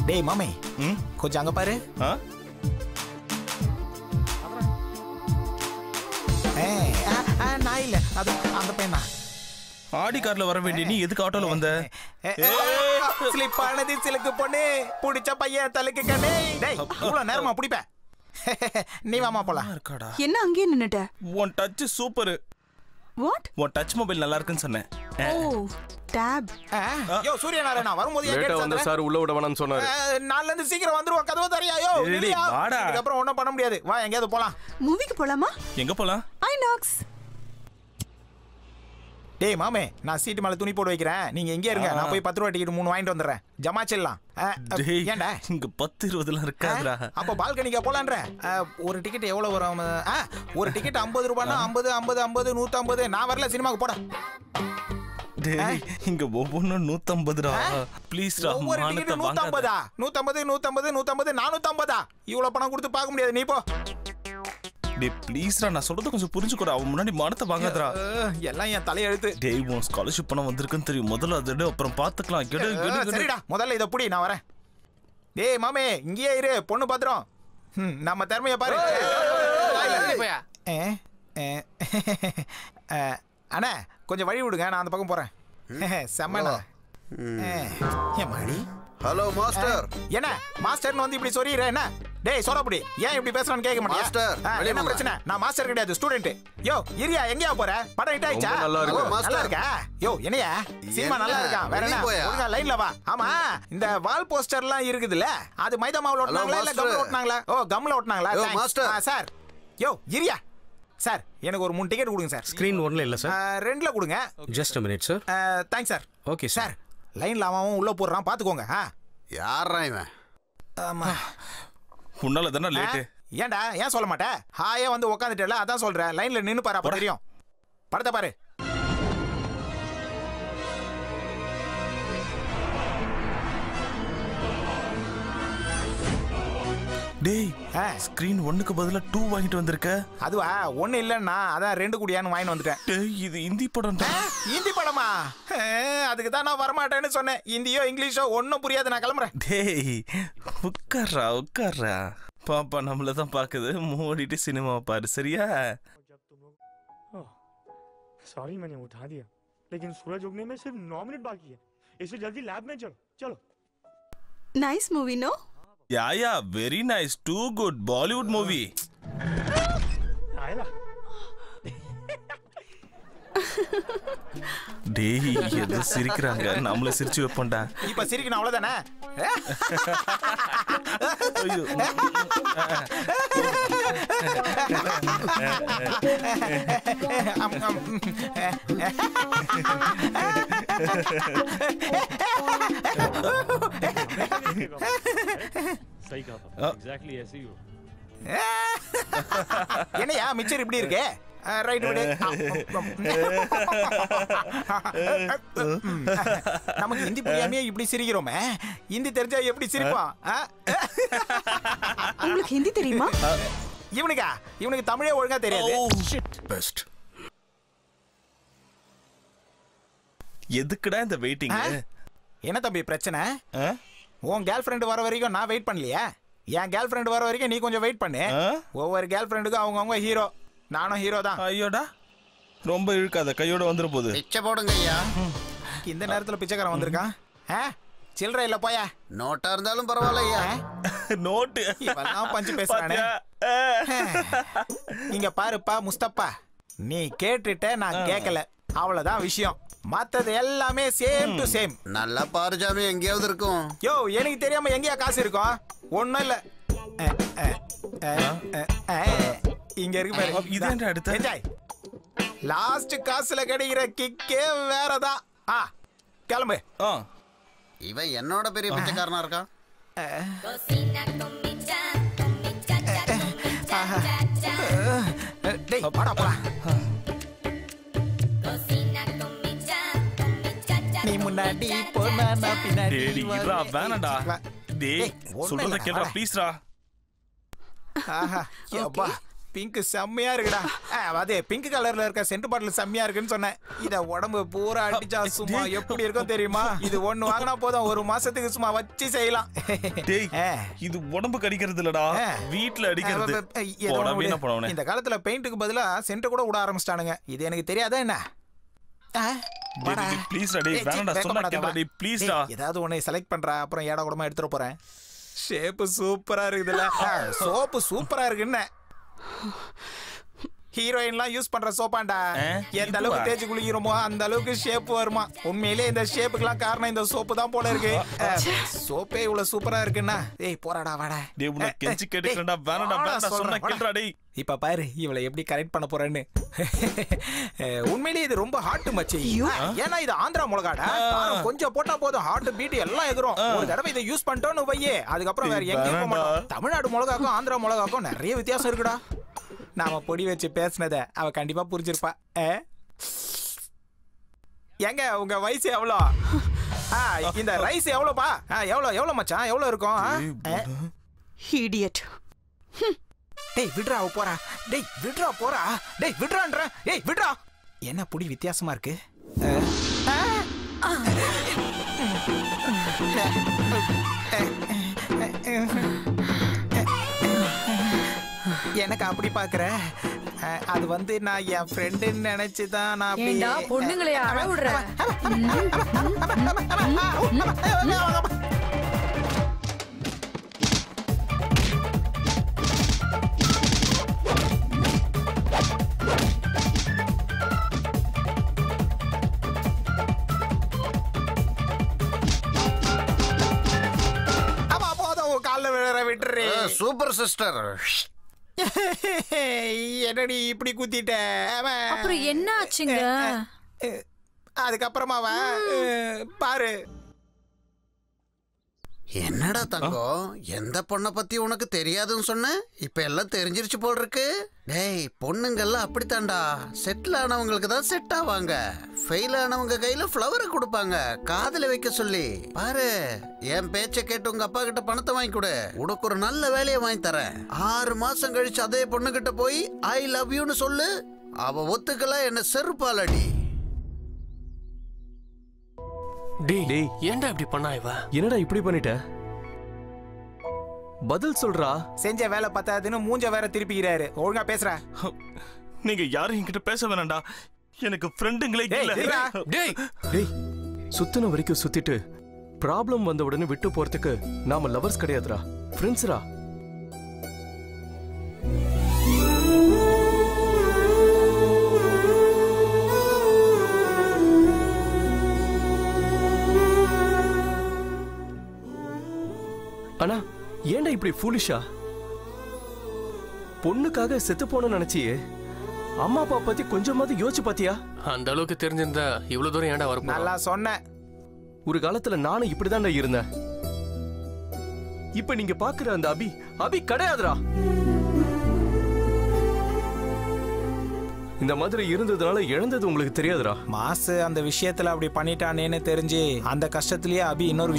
டேய் மாமே ம் கொஞ்சம் அங்க பாரு ஆ ஏ, ஆ, ஆ, நான் இல்ல அது அந்த பையன் தான் ஆடி கார்ல வர வேண்டிய நீ எதுக்கு ஆட்டோல வந்த ஸ்லிப் ஆனது சிலுக்கு பொண்ணு புடிச்ச பையன் தலைக்கு கண்ணே டேய் இவ்வளவு நேரமா பிடிப்பேன் நீ வாமா போலாம் இருக்காடா என்ன அங்கேயே நின்னுட்ட உன் டச் சூப்பர் வாட் உன் டச் மொபைல் நல்லா இருக்குன்னு சொன்னேன் ஓ டேப் ஆ, யோ சூரிய நாராயணா வரும்போது ஏன் லேட்டா கேட்டு வந்த வந்துடுறேன்? சார் உள்ள விட வேணாம்னு சொன்னாரு ஆ, நாளைல இருந்து சீக்கிரம் வந்துருவோம் கதவு தரையா யோ டேய், இல்லையா வாடா. இதுக்கப்புறம் ஒண்ணும் பண்ண முடியாது வா எங்கேயாவது போலாம் மூவிக்கு போலாமா எங்க போலாம் ஐநாக்ஸ் டேய் மாமே நான் சீட்டு மேல துணி போட்டு வைக்கிறேன் நீங்க எங்கே இருங்க நான் போய் பத்து ரூபா டிக்கெட் மூணு வாங்கிட்டு வந்துடுறேன் ஜமாச்சிடலாம் ஆ, ஆ, டேய் ஏன்டா இங்க பத்து இருபதுலாம் இருக்காதுடா அப்போ பால்கனிக்கா போலான்ற ஆ, ஒரு டிக்கெட் எவ்வளவு வரும் ஆ, ஒரு டிக்கெட் ஐம்பது ரூபாய்னா ஐம்பது ஐம்பது ஐம்பது நூத்தம்பது நான் வரல சினிமாக்கு போட டேய் இங்க ஒவ்வொன்றும் நூத்தம்பதுடா ப்ளீஸ்டா ஒவ்வொரு மானத்தை டிக்கெட் வாங்காத நூத்தம்பதா நூத்தம்பது நூத்தம்பது நூத்தம்பது நானூத்தம்பதா இவ்வளவு பணம் கொடுத்து பார்க்க முடியாது நீ போ டேய் ப்ளீஸ்டா நான் சொல்றத கொஞ்சம் புரிஞ்சுக்கோடா அவன் முன்னாடி மானத்தை வாங்காதடா ஆ, எல்லாம் என் தலையெழுத்து டேய் உன் ஸ்காலர்ஷிப் பணம் வந்திருக்குன்னு தெரியும் முதல்ல அதை எடு, அப்புறம் பாத்துக்கலாம் கெடு ஆ, கெடு கெடு சரிடா முதல்ல இதை புடி நான் வரேன் டேய் மாமே இங்கேயே இரு பொண்ணு பாத்துறோம் ம், நம்ம திறமைய பாரு ஏ, ஏ, ஆ, அண்ணா கொஞ்சம் வழி விடுங்க நான் அந்த பக்கம் போறேன் செம்மண்ணா ஏன் மாடி ஹலோ மாஸ்டர் என்ன மாஸ்டர்னு வந்து இப்படி சொல்லிடுற என்ன டேய் சோடாபுடி ஏன் இப்படி பேசுறான்னு கேட்க மாட்டியா மாஸ்டர், ஆ, வெளிய என்ன போங்க. பிரச்சனை நான் மாஸ்டர் கிடையாது ஸ்டூடெண்ட் யோ இரியா எங்கயா போற படம் ஹிட் ஆயிச்சா ரொம்ப நல்லா இருக்கு. ஓ, நல்லா இருக்கா யோ என்னையா சினிமா நல்லா என்ன? இருக்கா வேற வெளிய என்ன போயா? ஒழுங்கா லைன்ல வா ஆமா இந்த வால் போஸ்டர்லாம் இருக்குதுல்ல அது மைதா மாவுல ஒட்டினாங்களா இல்ல மாஸ்டர். கம்ல ஒட்டினாங்களா ஓ கம்ல ஒட்டினாங்களா யோ, Thanks. மாஸ்டர். ஆ, சார் யோ இரியா சார் எனக்கு ஒரு மூணு டிக்கெட் கொடுங்க சார் ஸ்க்ரீன் ஒன்ல இல்ல ஆ, சார் ரெண்டுல கொடுங்க just minute sir thanks sir okay sir sir லைன்ல அவன் உள்ள போடுறான் பாத்துக்கோங்க ஆ யாரா இவன் ஆமா உன்னால தானே லேட்டு ஆ? ஏன்டா ஏன் சொல்ல மாட்டேன் ஹாயா வந்து உக்காந்துட்டல அதான் சொல்றேன் லைன்ல நின்னு பாரு அப்ப தெரியும் படத்தை பாரு டேய் ஆ, ஸ்கிரீன் ஒண்ணுக்கு பதிலா டூ வாங்கிட்டு வந்திருக்க அதுவா ஒண்ணு இல்லன்னா அதான் ரெண்டு குடியான்னு வாங்கிட்டு வந்துட்டேன் டேய் இது இந்தி படம் ஆ, ஹிந்தி படமா ஆ, அதுக்கு தான் நான் வரமாட்டேன்னு சொன்னேன் ஹிந்தியோ இங்கிலீஷோ ஒன்றும் புரியாது நான் கிளம்புறேன் டேய் உட்கார்றா உட்கார்றா பாப்பா நம்மள தான் பாக்குது மூடிட்டு சினிமா பாரு சரியா सॉरी मैंने उठा दिया लेकिन सूरज उगने में सिर्फ नौ मिनट बाकी है इससे जल्दी लैब में चलो चलो nice movie no ya ya very nice too good Bollywood movie आएगा டேய் எது சிரிக்கிறாங்க நம்மள சிரிச்சு வைப்போம்டா இப்ப சிரிக்கணும் அவ்வளவுதானே ஆ? ஐயோ அம், அம், सही कहा पापा एग्जैक्टली ऐसे ही हो என்னையா மிச்சர் இப்படி இருக்கு ரைட் விடு நமக்கு ஹிந்தி புரியாமையே இப்படி சிரிக்கிறோமே ஹிந்தி தெரிஞ்சா எப்படி சிரிப்பான் ஆ? உங்களுக்கு ஹிந்தி தெரியுமா இவனுக்கா இவனுக்கு தமிழே ஒழுங்கா தெரியாது பெஸ்ட் எதுக்குடா இந்த வெயிட்டிங் ஆ? என்ன தம்பி பிரச்சனை உன் கேர்ள் ஃப்ரெண்டு வர வரைக்கும் நான் வெயிட் பண்ணலையா என் கேர்ள் ஃப்ரெண்டு வர வரைக்கும் நீ கொஞ்சம் வெயிட் பண்ணு ஆ? ஒவ்வொரு கேர்ள் ஃப்ரெண்டுக்கும் அவங்கவுங்க ஹீரோ நானும் ஹீரோ தான் ஐயோடா ரொம்ப இழுக்காத கையோட வந்துட போகுது பிச்சை போடுங்க ஐயா இந்த நேரத்துல பிச்சைக்காரன் வந்திருக்கான் ஆ? சில்லறை இல்ல போயா நோட்டா இருந்தாலும் பரவாயில்ல ஐயா நோட்டு இவெல்லாம் பஞ்சு பேசுறானே பாத்தியா? இங்க பாருப்பா முஸ்தப்பா நீ கேட்டுட்ட நான் கேட்கல அவ்வளவுதான் விஷயம் மத்தது எல்லாமே சேம் டு சேம் நல்லா பாரு ஜாமி எங்கேயாவது இருக்கும் யோ எனக்கு தெரியாம எங்கயா காசு இருக்கும் ஒண்ணும் இல்ல அஹ், அஹ், அஹ், அஹ், அஹ். இங்க இருக்கு பாரு அப்ப இதேன்டா அடுத்த? என்ஜாய் லாஸ்ட் காசுல கிடைக்கிற கிக்கே வேறதான் ஆ கிளம்பு ஆ இவன் என்னோட பெரிய பிச்சைக்காரனா இருக்கான் அஹ், டேய் வாடா போலாம் நீ முன்னாடி போனா நான் பின்னாடி டேடி இருடா வருவேன். வேணாம்டா வா. டேய் ஒண்ணும் சொல்றத இல்ல, கேட்டா வாடா. ப்ளீஸ்டா ஆஹா, யப்பா. பிங்க் செம்மையா இருக்குடா ஆ, அதே பிங்க் கலர்ல இருக்க சென்ட் பாட்டில் செம்மையா இருக்குன்னு சொன்னேன் இத உடம்பு பூரா அடிச்சா சும்மா எப்படி இருக்கும் தெரியுமா இது ஒண்ணு வாங்கினா போதும் ஒரு மாசத்துக்கு சும்மா வச்சு செய்யலாம் டேய் ஆ. இது உடம்பு கடிக்கிறது இல்லடா ஆ. வீட்ல அடிக்கிறது அஹ், அஹ், ஏதோ போடா ஒண்ணு வீணா விடு. போனவனே இந்த காலத்துல பெயிண்ட்டுக்கு பதிலா சென்ட் கூட விட ஆரம்பிச்சிட்டானுங்க இது எனக்கு தெரியாதா என்ன ஆ, வாடா. ப்ளீஸ் டேய் ஏய், வேணாம்டா சீ, சொன்னா வெக்கப்படாத, கேளுடா வா. டேய் ப்ளீஸ் டேய், டா ஏதாவது ஒண்ணு செலக்ட் பண்றா அப்புறம் ஏடா கூடமா எடுத்துட்டு போறேன் ஷேப் சூப்பரா இருக்குதுல்ல சோப்பு சூப்பரா இருக்குன்னு ஹீரோயின்லாம் யூஸ் பண்ற சோப்பாண்டா ஆ, எந்த இதுவா? அளவுக்கு தேய்ச்சி குளிக்கிறோமோ அந்த அளவுக்கு ஷேப் வருமா உண்மையிலே இந்த ஷேப்புக்குலாம் காரணம் இந்த சோப்பு தான் போல இருக்கு சோப்பே இவ்வளவு சூப்பரா இருக்குன்னா ஏய் போறாடா வாடா டேய் உன்னை ஏய், கெஞ்சி ஏய், கேட்டுக்கிறேன்டா ஏய், வேணாம்டா வாடா, வேணாம்டா சொன்னா சொல்றேன், வாடா. கேளுடா டேய் இப்ப பாரு இவளை எப்படி கரெக்ட் பண்ண போறேன்னு அஹ், உண்மையிலேயே இது ரொம்ப ஹாட் மச்சி ஏன்னா இது ஆந்திரா மிளகாடா காரம் கொஞ்சம் போட்டா போதும் ஹார்ட் பீட் எல்லாம் எகிரும் ஒரு தடவை இதை யூஸ் பண்ணிட்டோம்னு வையே அதுக்கப்புறம் வேற டேய், எங்கேயும் போக வேணாம்டா. மாட்டோம் தமிழ்நாடு மிளகாக்கும் ஆந்திரா மிளகாக்கும் நிறைய வித்தியாசம் இருக்குடா நாம பொடி வச்சு பேசுனத அவ கண்டிப்பா புரிஞ்சிருப்பா அஹ்? ஏங்க உங்க வயசு எவ்வளோ ஆ, இந்த ரைஸ் எவ்வளோப்பா ஆ, எவ்வளோ எவ்வளோ மச்சான் எவ்வளோ இருக்கும் ஆ? அஹ்? இடியட் டேய் விட்றா அவ போறா டேய் விட்றா போறா டேய் விட்றான்ற டேய் விட்றா என்ன புடி வித்தியாசமா இருக்கு அஹ். எனக்கு அப்படி பாக்குற அஹ், அது வந்து நான் என் ஃப்ரெண்டுன்னு நினைச்சு தான் நான் அப்படி- ஏண்டா பொண்ணுங்களை அழ விடுற ஆமா போதும் உன் காலில் விழுற விட்டுரு சூப்பர் சிஸ்டர் என்னடி இப்படி குத்திட்ட அவன் அப்புறம் என்ன ஆச்சுங்க அஹ், அதுக்கப்புறமாவா அஹ், பாரு என்னடா தங்கம் எந்த பொண்ணை பத்தி உனக்கு தெரியாதுன்னு சொன்ன இப்ப எல்லாம் தெரிஞ்சிருச்சு போல் இருக்கு டேய் பொண்ணுங்கெல்லாம் அப்படித்தான்டா செட்டில் ஆனவங்களுக்கு தான் செட் ஆவாங்க ஃபெயில் ஆனவங்க கையில ஃப்ளவரை கொடுப்பாங்க காதுல வைக்க சொல்லி பாரு என் பேச்ச கேட்டு உங்க அப்பா கிட்ட பணத்தை வாங்கி கொடு உனக்கு ஒரு நல்ல வேலையை வாங்கி தரேன் ஆறு மாசம் கழிச்சு அதே பொண்ணு கிட்ட போய் ஐ லவ் யூன்னு சொல்லு அவ ஒத்துக்கல என்ன செருப்பாலடி டேய் டேய். ஏன்டா இப்படி பண்ணா இவ என்னடா இப்படி பண்ணிட்ட பதில் சொல்றா செஞ்ச வேலை பத்தாதுன்னு மூஞ்ச வேற திருப்பிக்கிறாரு ஒழுங்கா பேசுற நீங்க யாரும் என்கிட்ட பேச வேணாம்டா எனக்கு ஃப்ரெண்டுங்களே டேய், இல்ல இருடா. டேய் டேய் சுத்தின வரைக்கும் சுத்திட்டு ப்ராப்ளம் வந்த உடனே விட்டு போறதுக்கு நாம லவர்ஸ் கிடையாதுடா ஃப்ரெண்ட்ஸ்ரா அண்ணா ஏன்டா இப்படி ஃபூலிஷா பொண்ணுக்காக செத்து போன நினைச்சியே அம்மா அப்பா பத்தி கொஞ்சமாவது யோசிச்சு பாத்தியா அந்த அளவுக்கு தெரிஞ்சிருந்தா இவ்வளவு தூரம் ஏன்டா வரப்போ நல்லா சொன்ன ஒரு காலத்துல நானும் இப்படிதான்டா இருந்தேன் இப்ப நீங்க பாக்குற அந்த அபி அபி கிடையாதுடா இந்த மாதிரி இருந்ததுனால இழந்தது உங்களுக்கு தெரியாதுடா மாசு அந்த விஷயத்துல அப்படி பண்ணிட்டானேன்னு தெரிஞ்சு அந்த கஷ்டத்திலேயே அபி இன்னொரு